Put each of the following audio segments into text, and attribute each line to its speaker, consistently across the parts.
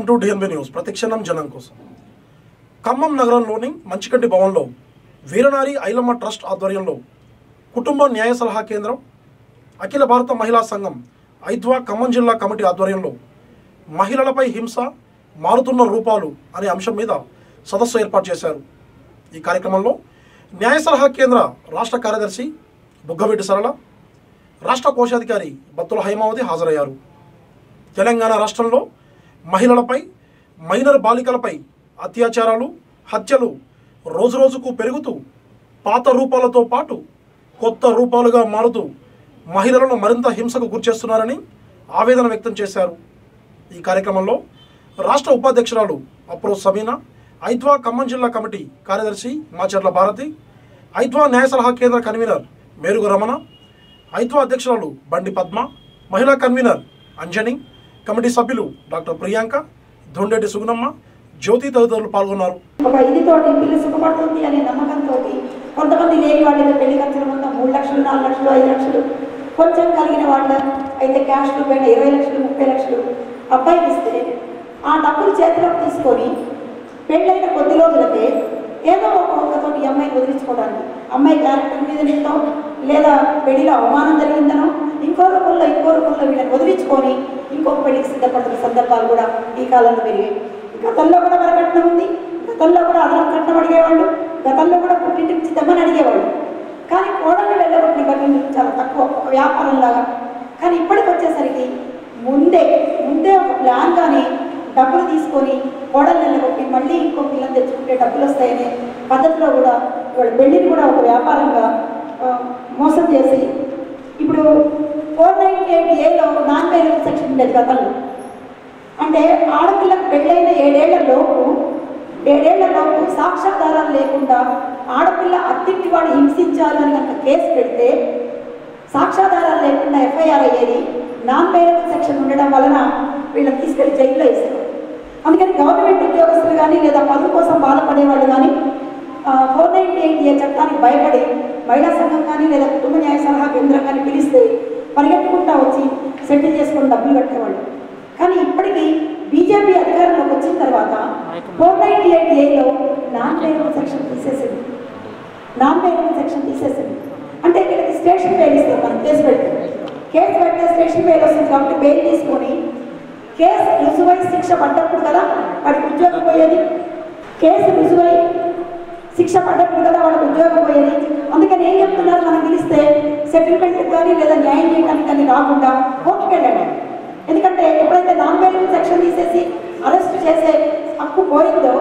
Speaker 1: welcome to DNB news ప్రతిక్షణం జనం కోసం ఖమ్మం నగరంలోని మంచికంటి భవన్లో వీరనారి ఐలమ్మ ట్రస్ట్ ఆధ్వర్యంలో కుటుంబ న్యాయ సలహా కేంద్రం అఖిల భారత మహిళా సంఘం ఐద్వా ఖమ్మం జిల్లా కమిటీ ఆధ్వర్యంలో మహిళలపై హింస మారుతున్న రూపాలు అనే అంశం మీద సదస్సు ఏర్పాటు చేశారు ఈ కార్యక్రమంలో న్యాయ సలహా కేంద్ర రాష్ట్ర కార్యదర్శి బుగ్గవెడ్డి సరళ రాష్ట్ర కోశాధికారి బత్తుల హైమావతి హాజరయ్యారు తెలంగాణ రాష్ట్రంలో మహిళలపై మైనర్ బాలికలపై అత్యాచారాలు హత్యలు రోజురోజుకు పెరుగుతూ పాత రూపాలతో పాటు కొత్త రూపాలుగా మారుతూ మహిళలను మరింత హింసకు గురిచేస్తున్నారని ఆవేదన వ్యక్తం చేశారు ఈ కార్యక్రమంలో రాష్ట్ర ఉపాధ్యక్షురాలు అప్రో సమీనా ఐద్వా ఖమ్మం జిల్లా కమిటీ కార్యదర్శి మాచర్ల భారతి ఐద్వా న్యాయ సలహా కేంద్ర కన్వీనర్ మేరుగు రమణ ఐద్వా అధ్యక్షురాలు బండి పద్మ మహిళా కన్వీనర్ అంజని కమిటీ సభ్యులు డాక్టర్ ప్రియాంక దొండేటి సుగుణమ్మ జ్యోతి తదితరులు పాల్గొన్నారు
Speaker 2: ఒక ఇదితోటి పిల్లి సుఖపడుతుంది అనే నమ్మకంతో కొంతమంది లేని వాళ్ళ ఏదో పెళ్లి ఖర్చులు ఉన్న మూడు లక్షలు నాలుగు లక్షలు ఐదు లక్షలు కొంచెం కలిగిన వాళ్ళ అయితే క్యాష్ రూపాయలు ఇరవై లక్షలు ముప్పై లక్షలు అబ్బాయికి ఇస్తే ఆ డబ్బులు చేతిలోకి తీసుకొని పెళ్ళైన కొద్ది రోజులకే ఏదో ఒక ఒక్కతోటి ఈ అమ్మాయిని వదిలించుకోవడానికి అమ్మాయి క్యారెక్టర్ మీద నిందో లేదా పెళ్లిలో అవమానం జరిగిందనో ఇంకో రూపంలో ఇంకో రూపంలో వీళ్ళని వదిలించుకొని ఇంకొక పెళ్లికి సిద్ధపడుతున్న సందర్భాలు కూడా ఈ కాలంలో పెరిగాయి గతంలో కూడా వరకట్నం ఉంది గతంలో కూడా అదనం కట్నం అడిగేవాళ్ళు గతంలో కూడా పుట్టింటి నుంచి తెమ్మని అడిగేవాళ్ళు కానీ కోడలు వెళ్ళగొట్టిన కట్నం చాలా తక్కువ ఒక వ్యాపారంలాగా కానీ ఇప్పటికి వచ్చేసరికి ముందే ముందే ఒక ప్లాన్ కానీ డబ్బులు తీసుకొని కోడలు వెళ్ళగొట్టి మళ్ళీ ఇంకో పిల్లలు తెచ్చుకుంటే డబ్బులు వస్తాయనే పద్ధతిలో కూడా వాళ్ళ పెళ్ళిని కూడా ఒక వ్యాపారంగా ఆ, మోసం చేసి ఇప్పుడు ఫోర్ నైన్టీ ఎయిట్ ఏలో నాన్ పేరెంట్ సెక్షన్ ఉండేది గతంలో అంటే ఆడపిల్లకు పెళ్ళైన ఏడేళ్ల లోపు ఏడేళ్ల లోపు సాక్ష్యాధారాలు లేకుండా ఆడపిల్ల అత్తింటి వాడు హింసించారు అని కనుక కేసు పెడితే సాక్ష్యాధారాలు లేకుండా ఎఫ్ఐఆర్ అయ్యేది నాన్ పేరెంట్ సెక్షన్ ఉండడం వలన వీళ్ళని తీసుకెళ్లి జైల్లో వేశారు అందుకని గవర్నమెంట్ ఉద్యోగస్తులు కానీ లేదా పదవి కోసం బాధపడేవాళ్ళు కానీ ఫోర్ నైన్టీ ఎయిట్ ఏ చట్టానికి భయపడి మహిళా సంఘం కానీ లేదా కుటుంబ న్యాయ సలహా కేంద్రం కానీ పిలిస్తే పరిగెట్టుకుంటా వచ్చి సెటిల్ చేసుకొని డబ్బులు కట్టేవాళ్ళు కానీ ఇప్పటికీ బీజేపీ అధికారంలోకి వచ్చిన తర్వాత ఫోర్ నైన్టీ ఎయిట్ ఏలో నాన్ పేరెంట్ సెక్షన్ తీసేసింది నాన్ పేరెంట్ సెక్షన్ తీసేసింది అంటే ఇక్కడికి స్టేషన్ బెయిల్ ఇస్తారు మనం కేసు పెడితే కేసు పెడితే స్టేషన్ బెయిల్ వస్తుంది కాబట్టి బెయిల్ తీసుకొని కేసు రుజువై శిక్ష పడ్డప్పుడు కదా వాడికి ఉద్యోగం పోయేది కేసు రుజువై శిక్ష పడ్డప్పుడు కదా వాళ్ళకి ఉద్యోగం పోయేది అందుకని ఏం చెప్తున్నారు మనం పిలిస్తే సెటిల్మెంట్ కానీ లేదా న్యాయం చేయడానికి కానీ రాకుండా కోర్టుకు వెళ్ళాడు ఎందుకంటే ఎప్పుడైతే నాన్ పేరెంట్ సెక్షన్ తీసేసి అరెస్ట్ చేసే హక్కు పోయిందో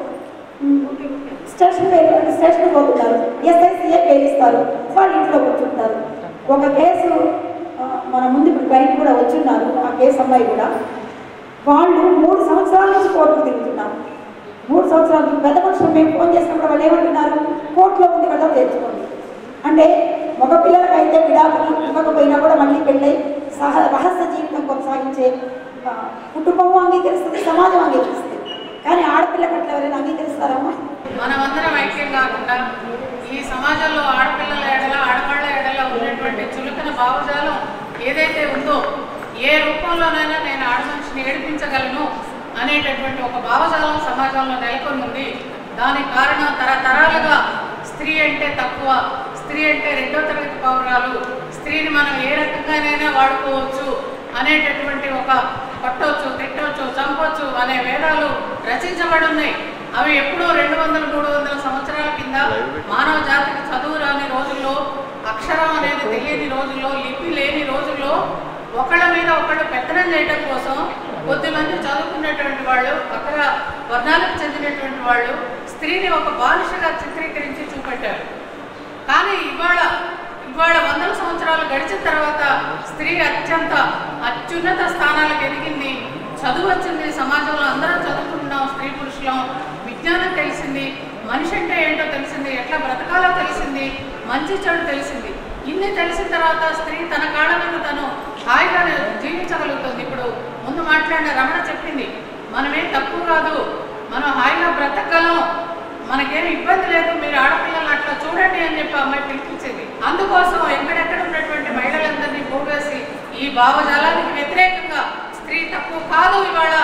Speaker 2: స్టేషన్ పేరు స్టేషన్ పోతున్నారు ఎస్ఐసీఏ పేరిస్తారు వాళ్ళు ఇంట్లో కూర్చుంటారు ఒక కేసు ఆ, మన ముందు ఇప్పుడు క్లయింట్ కూడా వచ్చున్నారు ఆ కేసు అమ్మాయి కూడా వాళ్ళు మూడు సంవత్సరాల నుంచి కోర్టుకు తిరుగుతున్నారు మూడు సంవత్సరాల నుంచి పెద్ద మనుషులు మేము ఫోన్ చేసినప్పుడు వాళ్ళు ఏమంటున్నారు కోర్టులో ఉంది కదా తెచ్చుకోండి అంటే మగ పిల్లలకైతే విడాకులు ఇవ్వకపోయినా కూడా మళ్ళీ పెళ్ళై సహ రహస్య జీవితం కొనసాగించే ఆ, కుటుంబం అంగీకరిస్తుంది సమాజం అంగీకరిస్తుంది కానీ ఆడపిల్ల పట్ల ఎవరైనా అంగీకరిస్తారమ్మా
Speaker 3: మనమందరం ఐక్యం కాకుండా ఈ సమాజంలో ఆడపిల్లల ఎడల ఆడవాళ్ళ ఎడల ఉన్నటువంటి చులకన భావజాలం ఏదైతే ఉందో ఏ రూపంలోనైనా నేను ఆడ మనిషిని ఏడిపించగలను అనేటటువంటి ఒక భావజాలం సమాజంలో నెలకొని ఉంది దానికి కారణం తరతరాలుగా స్త్రీ అంటే తక్కువ స్త్రీ అంటే రెండో తరగతి పౌరాలు స్త్రీని మనం ఏ రకంగానైనా వాడుకోవచ్చు అనేటటువంటి ఒక కొట్టవచ్చు తిట్టవచ్చు చంపవచ్చు అనే వేదాలు రచించబడి ఉన్నాయి అవి ఎప్పుడూ రెండు వందల మూడు వందల సంవత్సరాల కింద మానవ జాతికి చదువు రాని రోజుల్లో అక్షరం అనేది తెలియని రోజుల్లో లిపి లేని రోజుల్లో ఒకళ్ళ మీద ఒకళ్ళు పెత్తనం చేయడం కోసం కొద్దిమంది చదువుకున్నటువంటి వాళ్ళు అక్కడ వర్ణాలకు చెందినటువంటి వాళ్ళు స్త్రీని ఒక బానిసగా చిత్రీకరించి చూపెట్టారు కానీ ఇవాళ ఇవాళ వందల సంవత్సరాలు గడిచిన తర్వాత స్త్రీ అత్యంత అత్యున్నత స్థానాలకు ఎదిగింది చదువు వచ్చింది సమాజంలో అందరం చదువుకుంటున్నాం స్త్రీ పురుషులం విజ్ఞానం తెలిసింది మనిషి అంటే ఏంటో తెలిసింది ఎట్లా బ్రతకాలో తెలిసింది మంచి చెడు తెలిసింది ఇన్ని తెలిసిన తర్వాత స్త్రీ తన కాళ్ళ మీద తను హాయిగా జీవించగలుగుతుంది ఇప్పుడు ముందు మాట్లాడిన రమణ చెప్పింది మనమేం తక్కువ కాదు మనం హాయిగా బ్రతకగలం మనకేం ఇబ్బంది లేదు మీరు ఆడపిల్లలు అట్లా చూడండి అని చెప్పి అమ్మాయి పిలిపించేది అందుకోసం ఎక్కడెక్కడ ఉన్నటువంటి మహిళలందరినీ పోగేసి ఈ భావజాలానికి వ్యతిరేకంగా స్త్రీ తక్కువ కాదు ఇవాళ ఇది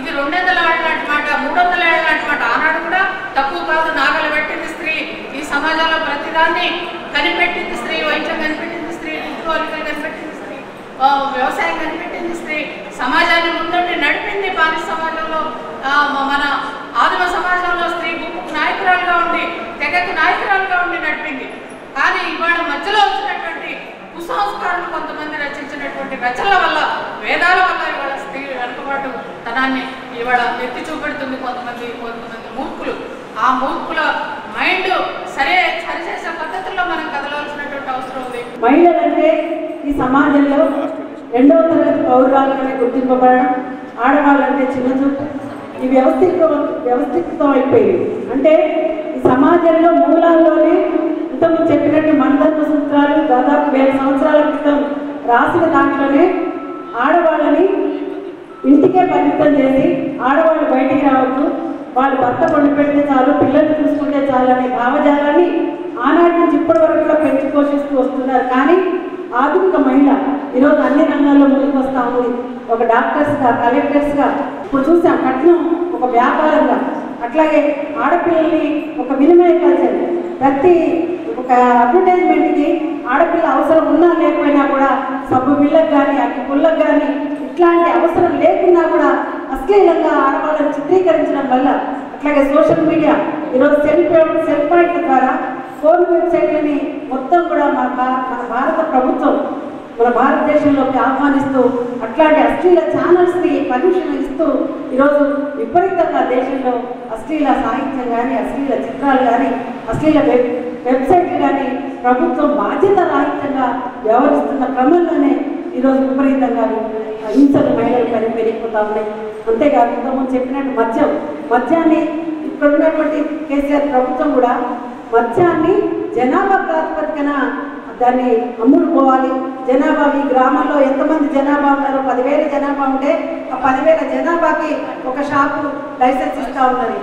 Speaker 3: ఇది రెండు వందల ఏళ్ళ నాటి మాట మూడు వందల ఏళ్ళ నాటి మాట ఆనాడు కూడా తక్కువ కాదు నాగలు పెట్టింది స్త్రీ ఈ సమాజంలో ప్రతిదాన్ని కనిపెట్టింది స్త్రీ వైద్యం కనిపెట్టింది స్త్రీ ఇంటికోలికలు కనిపెట్టింది స్త్రీ ఆ, వ్యవసాయం కనిపెట్టింది స్త్రీ సమాజాన్ని ముందుండి నడిపింది పాలి సమాజంలో ఆ, మ- మన ఆదిమ సమాజంలో స్త్రీ గుంపుకు నాయకురాలుగా ఉండి తెగకు నాయకురాలుగా ఉండి నడిపింది కానీ ఇవాళ మధ్యలో వచ్చినటువంటి కుసంస్కారాలు కొంతమంది రచించినటువంటి రచనల వల్ల వేదాల వల్ల ఇవాళ స్త్రీ వెనుకబాటు తనాన్ని ఇవాళ ఎత్తి చూపెడుతుంది కొంతమంది కొంతమంది మూర్ఖులు ఆ మూర్ఖుల మైండ్ సరే సరిచేసే పద్ధతుల్లో మనం కదలాల్సినటువంటి అవసరం ఉంది
Speaker 2: మహిళలంటే ఈ సమాజంలో రెండవ తరగతి పౌరురాలుగానే గుర్తింపబడడం ఆడవాళ్ళంటే చిన్న చూపు ఈ వ్యవస్థిత వ్యవస్థితం అయిపోయింది అంటే ఈ సమాజంలో మూలాల్లోనే ఇంతకుముందు చెప్పినట్టు మనధర్మ సూత్రాలు దాదాపు వేల సంవత్సరాల క్రితం రాసిన దాంట్లోనే ఆడవాళ్ళని ఇంటికే పరిమితం చేసి ఆడవాళ్ళు బయటికి రావద్దు వాళ్ళు భర్త పండు పెడితే చాలు పిల్లల్ని చూసుకుంటే చాలు అనే భావజాలాన్ని ఆనాటి నుంచి ఇప్పటి వరకు కూడా పెంచి పోషిస్తూ వస్తున్నారు కానీ ఆధునిక మహిళ ఈరోజు అన్ని రంగాల్లో ముందుకు వస్తూ ఉంది ఒక డాక్టర్స్గా కలెక్టర్స్గా ఇప్పుడు చూసాం కట్నం ఒక వ్యాపారంగా అట్లాగే ఆడపిల్లల్ని ఒక వినిమయ కల్చర్ ప్రతి ఒక అడ్వర్టైజ్మెంట్కి ఆడపిల్ల అవసరం ఉన్నా లేకపోయినా కూడా సబ్బు బిళ్ళకు కానీ అగ్గి పుల్లకు కానీ ఇట్లాంటి అవసరం లేకున్నా కూడా అశ్లీలంగా ఆడవాళ్ళని చిత్రీకరించడం వల్ల అట్లాగే సోషల్ మీడియా ఈరోజు సెల్ సెల్ పాయింట్ ద్వారా ఫోన్ వెబ్సైట్లని మొత్తం కూడా మన భా- మన భారత ప్రభుత్వం మన భారతదేశంలోకి ఆహ్వానిస్తూ అట్లాంటి అశ్లీల ఛానల్స్ని పర్మిషన్ ఇస్తూ ఈరోజు విపరీతంగా దేశంలో అశ్లీల సాహిత్యం కానీ అశ్లీల చిత్రాలు కానీ అశ్లీల వెబ్ వెబ్సైట్లు కానీ ప్రభుత్వం బాధ్యత రాహిత్యంగా వ్యవహరిస్తున్న క్రమంలోనే ఈరోజు విపరీతంగా హింసలు మహిళలు పని పెరిగిపోతా ఉన్నాయి అంతేకాదు ఇంతకుముందు చెప్పినట్టు మద్యం మద్యాన్ని ఇక్కడ ఉన్నటువంటి కేసీఆర్ ప్రభుత్వం కూడా మద్యాన్ని జనాభా ప్రాతిపదికన దాన్ని అమ్ముడు పోవాలి జనాభా ఈ గ్రామంలో ఎంతమంది జనాభా ఉన్నారో పదివేల జనాభా ఉంటే ఆ పదివేల జనాభాకి ఒక షాపు లైసెన్స్ ఇస్తా ఉన్నది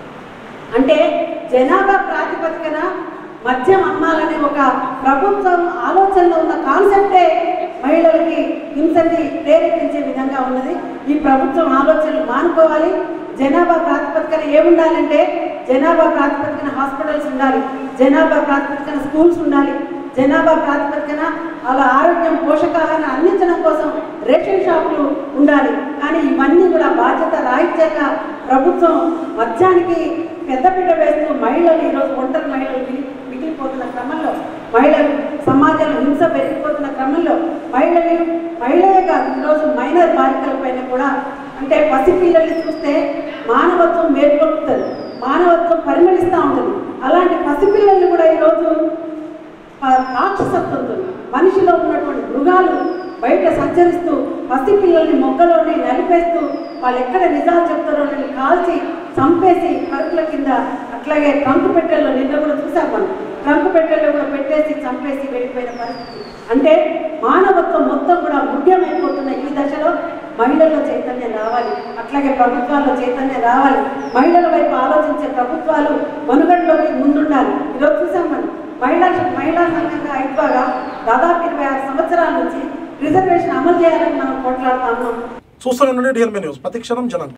Speaker 2: అంటే జనాభా ప్రాతిపదికన మద్యం అమ్మాలనే ఒక ప్రభుత్వం ఆలోచనలో ఉన్న కాన్సెప్టే మహిళలకి హింసని ప్రేరేపించే విధంగా ఉన్నది ఈ ప్రభుత్వం ఆలోచనలు మానుకోవాలి జనాభా ప్రాతిపదికన ఏముండాలంటే జనాభా ప్రాతిపదికన హాస్పిటల్స్ ఉండాలి జనాభా ప్రాతిపదికన స్కూల్స్ ఉండాలి జనాభా ప్రాతిపదికన వాళ్ళ ఆరోగ్యం పోషకాహారం అందించడం కోసం రేషన్ షాపులు ఉండాలి కానీ ఇవన్నీ కూడా బాధ్యత రాహిత్యంగా ప్రభుత్వం మద్యానికి పెద్దపీట వేస్తూ మహిళలు ఈరోజు ఒంటరి మహిళలు మిగి- మిగిలిపోతున్న క్రమంలో మహిళలు సమాజంలో హింస పెరిగిపోతున్న క్రమంలో మహిళలు మహిళలే కాదు ఈరోజు మైనర్ బాలికల పైన కూడా అంటే పసిపిల్లల్ని చూస్తే మానవత్వం మేల్కొల్పుతుంది మానవత్వం పరిమళిస్తూ ఉంటుంది అలాంటి పసిపిల్లల్ని కూడా ఈరోజు ఆ రాక్షసత్వంతో మనిషిలో ఉన్నటువంటి మృగాలు బయట సంచరిస్తూ పసిపిల్లల్ని మొగ్గలోనే నలిపేస్తూ వాళ్ళు ఎక్కడ నిజాలు చెప్తారో అని కాల్చి చంపేసి కరుకుల కింద అట్లాగే ట్రంక్ పెట్టెల్లో నిన్న కూడా చూసాం మనం ట్రంక్ పెట్టెల్లో కూడా పెట్టేసి చంపేసి వెళ్ళిపోయిన పరిస్థితి అంటే మానవత్వం మొత్తం కూడా ముఖ్యమైపోతున్న ఈ దశలో మహిళల్లో చైతన్యం రావాలి అట్లాగే ప్రభుత్వాల్లో చైతన్యం రావాలి మహిళల వైపు ఆలోచించే ప్రభుత్వాలు మనుగడలోకి ముందుండాలి ఈరోజు చూసాం మనం మహిళా మహిళా సంఘంగా అయిపోగా దాదాపు ఇరవై ఆరు సంవత్సరాల నుంచి రిజర్వేషన్ అమలు చేయాలని మనం పోట్లాడుతా ఉన్నాం
Speaker 1: చూస్తూనే ఉండండి డిఎన్బి న్యూస్ ప్రతిక్షణం జనం